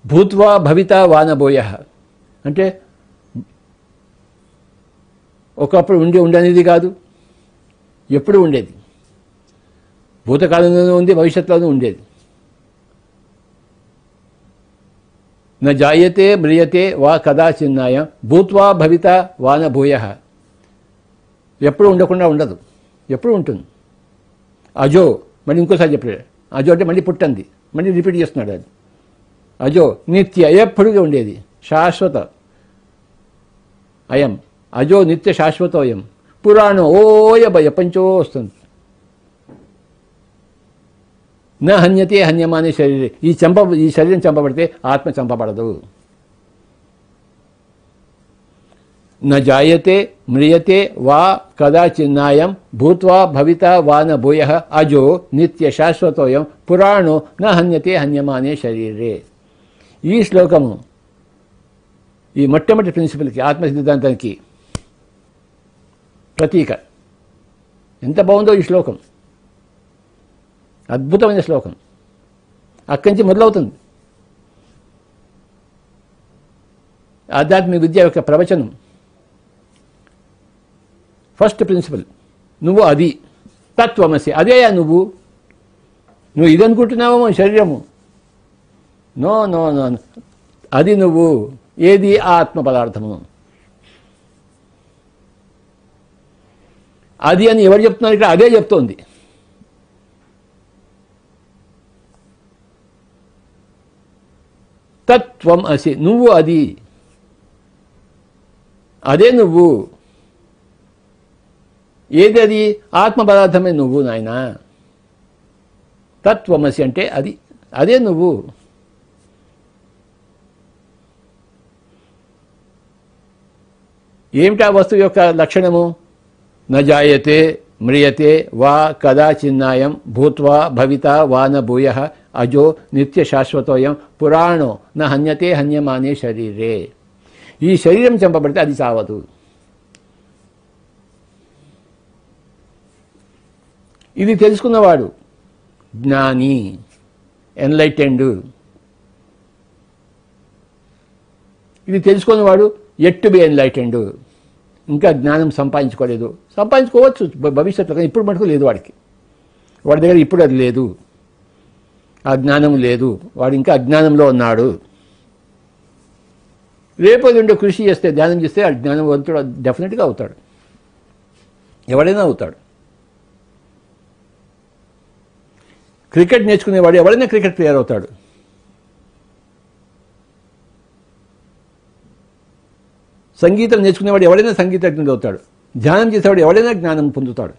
భూత్వా భవిత వానబోయ అంటే ఒకప్పుడు ఉండి ఉండనేది కాదు ఎప్పుడు ఉండేది భూతకాలంలోనూ ఉంది భవిష్యత్తులోనూ ఉండేది న జాయతే మ్రియతే వా కదాచిన్నాయం భూత్వా భవిత వాన భూయ ఎప్పుడు ఉండకుండా ఉండదు ఎప్పుడు ఉంటుంది అజో మళ్ళీ ఇంకోసారి చెప్పాడు అజో అంటే మళ్ళీ పుట్టంది మళ్ళీ రిపీట్ చేస్తున్నాడు అది అజో నిత్య ఎప్పుడుగా ఉండేది శాశ్వత అయం అజో నిత్య శాశ్వతోయం పురాణం ఓయ ఎప్పంచో వస్తుంది నా హన్యతే హన్యమానే శరీరం ఈ చంప ఈ శరీరం చంపబడితే ఆత్మ చంపబడదు న జాయతే మ్రియతే వా కదాచిన్నాయం భూత్వా భవిత వా న భూయ అజో నిత్య శాశ్వతోయం పురాణో న హన్యతే హన్యమానే శరీరే ఈ శ్లోకము ఈ మొట్టమొదటి ప్రిన్సిపల్కి ఆత్మ సిద్ధాంతానికి ప్రతీక ఎంత బాగుందో ఈ శ్లోకం అద్భుతమైన శ్లోకం అక్కడి నుంచి మొదలవుతుంది ఆధ్యాత్మిక విద్య యొక్క ప్రవచనం ఫస్ట్ ప్రిన్సిపల్ నువ్వు అది తత్వమసి అదేయా నువ్వు నువ్వు ఇది అనుకుంటున్నావేమో శరీరము నో నో నో నో. అది నువ్వు ఏది ఆ ఆత్మ పదార్థము అది అని ఎవరు చెప్తున్నారు ఇక్కడ అదే చెప్తోంది తత్వం అసి నువ్వు అది అదే నువ్వు ఏది అది ఆత్మ పదార్థమే నువ్వు నాయన తత్వమసి అంటే అది అదే నువ్వు ఏమిటా వస్తువు యొక్క లక్షణము నజాయతే మ్రియతే వా కదాచిన్నాయం భూత్వా భవిత వా న భూయ అజో నిత్య శాశ్వతోయం పురాణో న హన్యతే హన్యమానే శరీరే ఈ శరీరం చంపబడితే అది చావదు ఇది తెలుసుకున్నవాడు జ్ఞాని ఎన్లైటెండ్ ఇది తెలుసుకున్నవాడు ఎట్ టు బి ఎన్లైటెండ్ ఇంకా జ్ఞానం సంపాదించుకోలేదు సంపాదించుకోవచ్చు భ- భవిష్యత్తులో కానీ ఇప్పుడు మటుకు లేదు వాడికి వాడి దగ్గర ఇప్పుడు అది లేదు ఆ జ్ఞానం లేదు వాడు ఇంకా అజ్ఞానంలో ఉన్నాడు రేపు ఉండే కృషి చేస్తే ధ్యానం చేస్తే ఆ జ్ఞానవంతుడు డెఫినెట్గా అవుతాడు ఎవడైనా అవుతాడు క్రికెట్ నేర్చుకునేవాడు ఎవరైనా క్రికెట్ ప్లేయర్ అవుతాడు సంగీతం నేర్చుకునేవాడు ఎవడైనా సంగీతజ్ఞుడు అవుతాడు ధ్యానం చేసేవాడు ఎవడైనా జ్ఞానం పొందుతాడు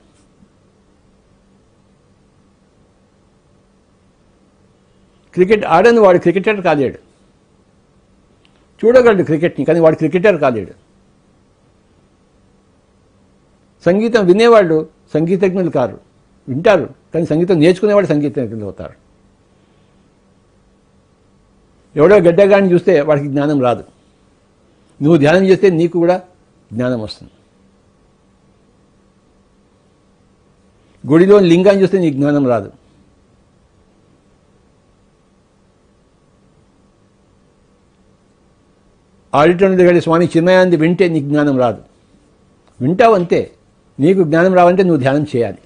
క్రికెట్ ఆడని వాడు క్రికెటర్ కాలేడు చూడగలడు క్రికెట్ని కానీ వాడు క్రికెటర్ కాలేడు సంగీతం వినేవాళ్ళు సంగీతజ్ఞులు కారు వింటారు కానీ సంగీతం నేర్చుకునేవాడు సంగీతజ్ఞులు అవుతారు ఎవడో గడ్డగాని చూస్తే వాడికి జ్ఞానం రాదు నువ్వు ధ్యానం చేస్తే నీకు కూడా జ్ఞానం వస్తుంది గుడిలో లింగాన్ని చూస్తే నీకు జ్ఞానం రాదు ఆడిటోరియం దగ్గర స్వామి చిన్మయానంది వింటే నీకు జ్ఞానం రాదు వింటావు అంతే నీకు జ్ఞానం రావంటే నువ్వు ధ్యానం చేయాలి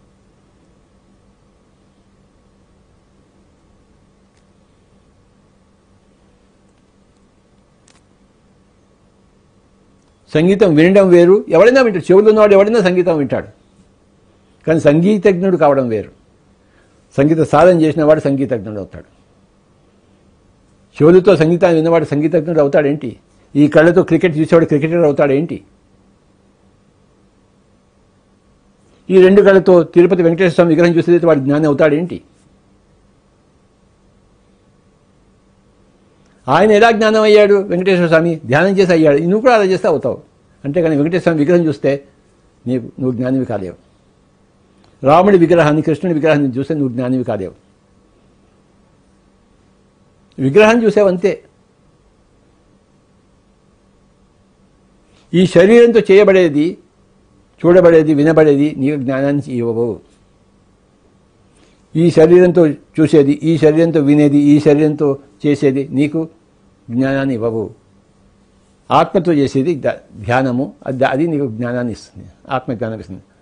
సంగీతం వినడం వేరు ఎవరైనా వింటాడు చెవులు ఉన్నవాడు ఎవరైనా సంగీతం వింటాడు కానీ సంగీతజ్ఞుడు కావడం వేరు సంగీత సాధన చేసిన వాడు సంగీతజ్ఞుడు అవుతాడు చెవులతో సంగీతాన్ని విన్నవాడు సంగీతజ్ఞుడు అవుతాడేంటి ఈ కళ్ళతో క్రికెట్ చూసేవాడు క్రికెటర్ అవుతాడేంటి ఈ రెండు కళ్ళతో తిరుపతి వెంకటేశ్వర స్వామి విగ్రహం చూసేది వాడు జ్ఞాని అవుతాడేంటి ఆయన ఎలా జ్ఞానం అయ్యాడు వెంకటేశ్వర స్వామి ధ్యానం చేసి అయ్యాడు నువ్వు కూడా అలా చేస్తే అవుతావు అంతేగాని వెంకటేశ్వర స్వామి విగ్రహం చూస్తే నీకు నువ్వు జ్ఞానివి కాలేవు రాముడి విగ్రహాన్ని కృష్ణుడి విగ్రహాన్ని చూస్తే నువ్వు జ్ఞానివి కాలేవు విగ్రహం చూసావంతే ఈ శరీరంతో చేయబడేది చూడబడేది వినబడేది నీకు జ్ఞానాన్ని ఇవ్వవు ఈ శరీరంతో చూసేది ఈ శరీరంతో వినేది ఈ శరీరంతో చేసేది నీకు జ్ఞానాన్ని ఇవ్వవు ఆత్మతో చేసేది ద- ధ్యానము అది అది నీకు జ్ఞానాన్ని ఇస్తుంది ఆత్మ జ్ఞానం ఇస్తుంది